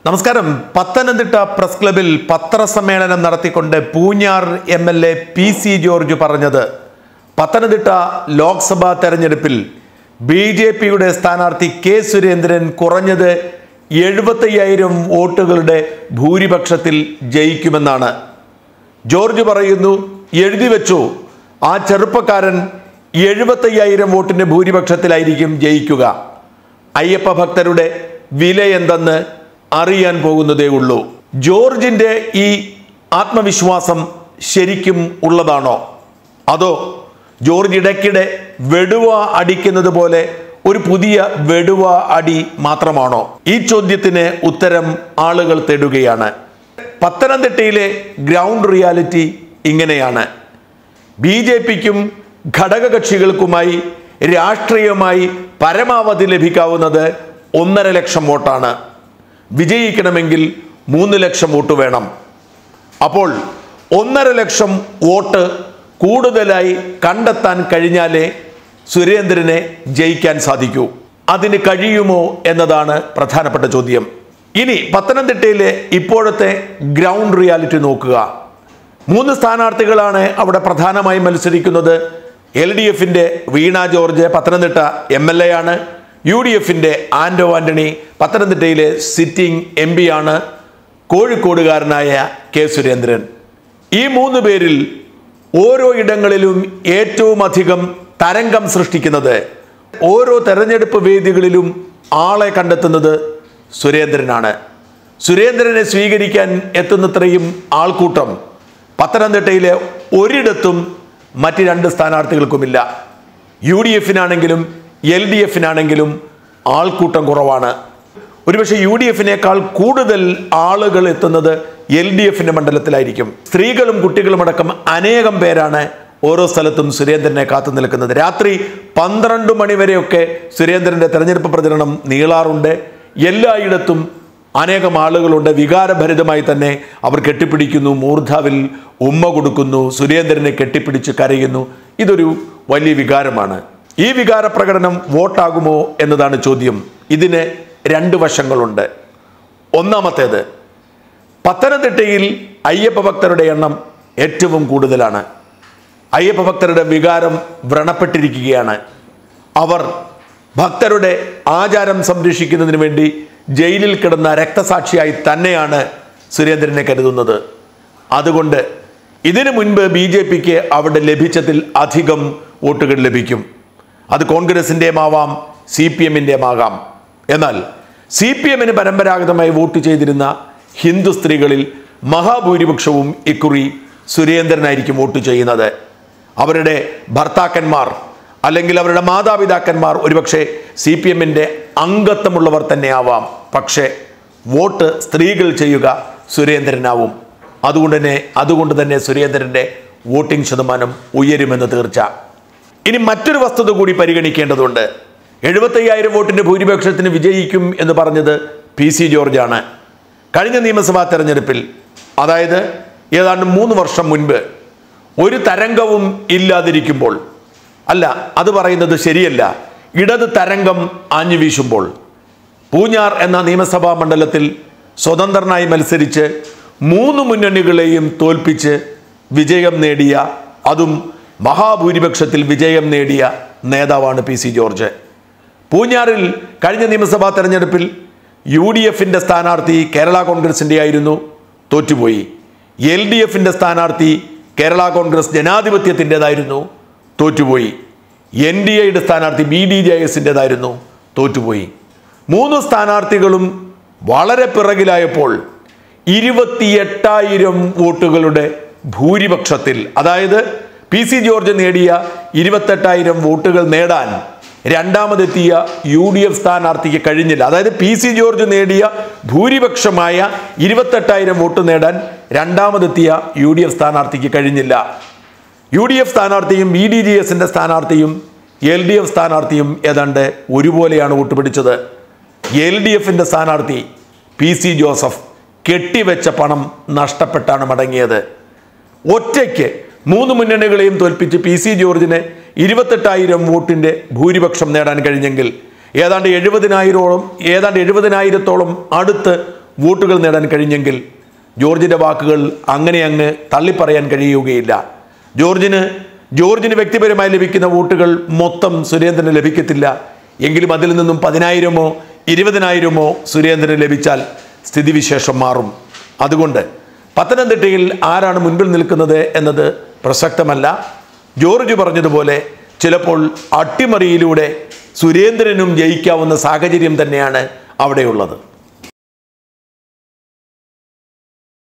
നമസ്കാരം പത്തനംതിട്ട പ്രസ് ക്ലബിൽ പത്രസമ്മേളനം നടത്തിക്കൊണ്ട് Poonjar M L A P C George പറഞ്ഞത് പത്തനംതിട്ട ലോക്സഭാ തെരഞ്ഞെടുപ്പിൽ ബി ജെ പിയുടെ സ്ഥാനാർത്ഥി കെ സുരേന്ദ്രൻ കുറഞ്ഞത് എഴുപത്തയ്യായിരം വോട്ടുകളുടെ ഭൂരിപക്ഷത്തിൽ ജയിക്കുമെന്നാണ് ജോർജ് പറയുന്നു എഴുതി വെച്ചു ആ ചെറുപ്പക്കാരൻ എഴുപത്തയ്യായിരം വോട്ടിന്റെ ഭൂരിപക്ഷത്തിലായിരിക്കും ജയിക്കുക അയ്യപ്പ ഭക്തരുടെ വില എന്തെന്ന് അറിയാൻ പോകുന്നതേ ഉള്ളൂ ജോർജിന്റെ ഈ ആത്മവിശ്വാസം ശരിക്കും ഉള്ളതാണോ അതോ ജോർജ് ഇടയ്ക്കിടെ വെടുവ അടിക്കുന്നത് പോലെ ഒരു പുതിയ വെടുവ അടി മാത്രമാണോ ഈ ചോദ്യത്തിന് ഉത്തരം ആളുകൾ തേടുകയാണ് പത്തനംതിട്ടയിലെ ഗ്രൗണ്ട് റിയാലിറ്റി ഇങ്ങനെയാണ് ബി ജെ പിക്കും ഘടകകക്ഷികൾക്കുമായി രാഷ്ട്രീയമായി പരമാവധി ലഭിക്കാവുന്നത് ഒന്നര ലക്ഷം വോട്ടാണ് വിജയിക്കണമെങ്കിൽ മൂന്ന് ലക്ഷം വോട്ട് വേണം അപ്പോൾ ഒന്നര ലക്ഷം വോട്ട് കൂടുതലായി കണ്ടെത്താൻ കഴിഞ്ഞാലേ സുരേന്ദ്രനെ ജയിക്കാൻ സാധിക്കൂ അതിന് കഴിയുമോ എന്നതാണ് പ്രധാനപ്പെട്ട ചോദ്യം ഇനി പത്തനംതിട്ടയിലെ ഇപ്പോഴത്തെ ഗ്രൗണ്ട് റിയാലിറ്റി നോക്കുക മൂന്ന് സ്ഥാനാർത്ഥികളാണ് അവിടെ പ്രധാനമായും മത്സരിക്കുന്നത് എൽ ഡി എഫിന്റെ Veena George Pathanamthitta M L A ആണ് യു ഡി എഫിന്റെ ആന്റോ ആന്റണി പത്തനംതിട്ടയിലെ സിറ്റിംഗ് എം പി ആണ് കോഴിക്കോടുകാരനായ കെ സുരേന്ദ്രൻ ഈ മൂന്ന് പേരിൽ ഓരോ ഇടങ്ങളിലും ഏറ്റവും അധികം തരംഗം സൃഷ്ടിക്കുന്നത് ഓരോ തെരഞ്ഞെടുപ്പ് വേദികളിലും ആളെ കണ്ടെത്തുന്നത് സുരേന്ദ്രനാണ് സുരേന്ദ്രനെ സ്വീകരിക്കാൻ എത്തുന്നത്രയും ആൾക്കൂട്ടം പത്തനംതിട്ടയിലെ ഒരിടത്തും മറ്റ് രണ്ട് സ്ഥാനാർത്ഥികൾക്കുമില്ല യു ഡി എഫിനാണെങ്കിലും എൽ ഡി എഫിനാണെങ്കിലും ആൾക്കൂട്ടം കുറവാണ് ഒരുപക്ഷെ യു ഡി എഫിനേക്കാൾ കൂടുതൽ ആളുകൾ എത്തുന്നത് എൽ ഡി എഫിന്റെ മണ്ഡലത്തിലായിരിക്കും സ്ത്രീകളും കുട്ടികളും അടക്കം അനേകം പേരാണ് ഓരോ സ്ഥലത്തും സുരേന്ദ്രനെ കാത്തു നിൽക്കുന്നത് രാത്രി പന്ത്രണ്ട് മണിവരെയൊക്കെ സുരേന്ദ്രന്റെ തെരഞ്ഞെടുപ്പ് പ്രചരണം നീളാറുണ്ട് എല്ലായിടത്തും അനേകം ആളുകളുണ്ട് വികാരഭരിതമായി തന്നെ അവർ കെട്ടിപ്പിടിക്കുന്നു മൂർധാവിൽ ഉമ്മ കൊടുക്കുന്നു സുരേന്ദ്രനെ കെട്ടിപ്പിടിച്ച് കരയുന്നു ഇതൊരു വലിയ വികാരമാണ് ഈ വികാര പ്രകടനം വോട്ടാകുമോ എന്നതാണ് ചോദ്യം ഇതിന് രണ്ട് വശങ്ങളുണ്ട് ഒന്നാമത്തേത് പത്തനംതിട്ടയിൽ അയ്യപ്പ ഭക്തരുടെ എണ്ണം ഏറ്റവും കൂടുതലാണ് അയ്യപ്പ ഭക്തരുടെ വികാരം വ്രണപ്പെട്ടിരിക്കുകയാണ് അവർ ഭക്തരുടെ ആചാരം സംരക്ഷിക്കുന്നതിന് വേണ്ടി ജയിലിൽ കിടന്ന രക്തസാക്ഷിയായി തന്നെയാണ് സുരേന്ദ്രനെ കരുതുന്നത് അതുകൊണ്ട് ഇതിനു മുൻപ് ബി ജെ പിക്ക് അവിടെ ലഭിച്ചതിൽ അധികം വോട്ടുകൾ ലഭിക്കും അത് കോൺഗ്രസിൻ്റെയും ആവാം സി പി എമ്മിൻ്റെയും ആകാം എന്നാൽ സി പി എമ്മിന് പരമ്പരാഗതമായി വോട്ട് ചെയ്തിരുന്ന ഹിന്ദു സ്ത്രീകളിൽ മഹാഭൂരിപക്ഷവും ഇക്കുറി സുരേന്ദ്രനായിരിക്കും വോട്ട് ചെയ്യുന്നത് അവരുടെ ഭർത്താക്കന്മാർ അല്ലെങ്കിൽ അവരുടെ മാതാപിതാക്കന്മാർ ഒരുപക്ഷെ സി പി എമ്മിൻ്റെ അംഗത്വമുള്ളവർ തന്നെ ആവാം പക്ഷേ വോട്ട് സ്ത്രീകൾ ചെയ്യുക സുരേന്ദ്രനാവും അതുകൊണ്ട് തന്നെ അതുകൊണ്ട് തന്നെ സുരേന്ദ്രൻ്റെ വോട്ടിംഗ് ശതമാനം ഉയരുമെന്ന് തീർച്ച ഇനി മറ്റൊരു വസ്തുത കൂടി പരിഗണിക്കേണ്ടതുണ്ട് എഴുപത്തയ്യായിരം വോട്ടിന്റെ ഭൂരിപക്ഷത്തിന് വിജയിക്കും എന്ന് പറഞ്ഞത് പി സി ജോർജാണ് കഴിഞ്ഞ നിയമസഭാ തെരഞ്ഞെടുപ്പിൽ അതായത് ഏതാണ്ട് മൂന്ന് വർഷം മുൻപ് ഒരു തരംഗവും ഇല്ലാതിരിക്കുമ്പോൾ അല്ല അത് പറയുന്നത് ശരിയല്ല ഇടത് തരംഗം ആഞ്ഞു വീശുമ്പോൾ പൂഞ്ഞാർ എന്ന നിയമസഭാ മണ്ഡലത്തിൽ സ്വതന്ത്രനായി മത്സരിച്ച് മൂന്ന് മുന്നണികളെയും തോൽപ്പിച്ച് വിജയം നേടിയ അതും മഹാഭൂരിപക്ഷത്തിൽ വിജയം നേടിയ നേതാവാണ് പി സി ജോർജ് പൂഞ്ഞാറിൽ കഴിഞ്ഞ നിയമസഭാ തെരഞ്ഞെടുപ്പിൽ യു ഡി എഫിന്റെ സ്ഥാനാർത്ഥി കേരള കോൺഗ്രസിന്റെ ആയിരുന്നു തോറ്റുപോയി എൽ ഡി എഫിന്റെ സ്ഥാനാർത്ഥി കേരള കോൺഗ്രസ് ജനാധിപത്യത്തിൻ്റെതായിരുന്നു തോറ്റുപോയി എൻ ഡി എയുടെ സ്ഥാനാർത്ഥി ബി ഡി ജെ എസിൻ്റെതായിരുന്നു തോറ്റുപോയി മൂന്ന് സ്ഥാനാർത്ഥികളും വളരെ പിറകിലായപ്പോൾ ഇരുപത്തിയെട്ടായിരം വോട്ടുകളുടെ ഭൂരിപക്ഷത്തിൽ അതായത് പി സി ജോർജ് നേടിയ ഇരുപത്തെട്ടായിരം വോട്ടുകൾ നേടാൻ രണ്ടാമതെത്തിയ യു ഡി എഫ് സ്ഥാനാർത്ഥിക്ക് കഴിഞ്ഞില്ല അതായത് പി സി ജോർജ് നേടിയ ഭൂരിപക്ഷമായ ഇരുപത്തെട്ടായിരം വോട്ട് നേടാൻ രണ്ടാമതെത്തിയ യു ഡി എഫ് സ്ഥാനാർത്ഥിക്ക് കഴിഞ്ഞില്ല യു ഡി എഫ് സ്ഥാനാർത്ഥിയും ബി ഡി ജി എസിന്റെ സ്ഥാനാർത്ഥിയും എൽ ഡി എഫ് സ്ഥാനാർത്ഥിയും ഏതാണ്ട് ഒരുപോലെയാണ് വോട്ട് പിടിച്ചത് എൽ ഡി എഫിന്റെ സ്ഥാനാർത്ഥി പി സി ജോസഫ് കെട്ടിവെച്ച പണം നഷ്ടപ്പെട്ടാണ് മടങ്ങിയത് ഒറ്റയ്ക്ക് മൂന്ന് മുന്നണികളെയും തോൽപ്പിച്ച് പി സി ജോർജിന് ഇരുപത്തെട്ടായിരം വോട്ടിന്റെ ഭൂരിപക്ഷം നേടാൻ കഴിഞ്ഞെങ്കിൽ ഏതാണ്ട് എഴുപതിനായിരോളം ഏതാണ്ട് എഴുപതിനായിരത്തോളം അടുത്ത് വോട്ടുകൾ നേടാൻ കഴിഞ്ഞെങ്കിൽ ജോർജിൻ്റെ വാക്കുകൾ അങ്ങനെ അങ്ങ് തള്ളിപ്പറയാൻ കഴിയുകയില്ല ജോർജിന് ജോർജിന് വ്യക്തിപരമായി ലഭിക്കുന്ന വോട്ടുകൾ മൊത്തം സുരേന്ദ്രന് ലഭിക്കത്തില്ല എങ്കിലും അതിൽ നിന്നും പതിനായിരമോ ഇരുപതിനായിരമോ സുരേന്ദ്രന് ലഭിച്ചാൽ സ്ഥിതിവിശേഷം മാറും അതുകൊണ്ട് പത്തനംതിട്ടയിൽ ആരാണ് മുൻപിൽ നിൽക്കുന്നത് എന്നത് പ്രസക്തമല്ല ജോർജ് പറഞ്ഞതുപോലെ ചിലപ്പോൾ അട്ടിമറിയിലൂടെ സുരേന്ദ്രനും ജയിക്കാവുന്ന സാഹചര്യം തന്നെയാണ് അവിടെയുള്ളത്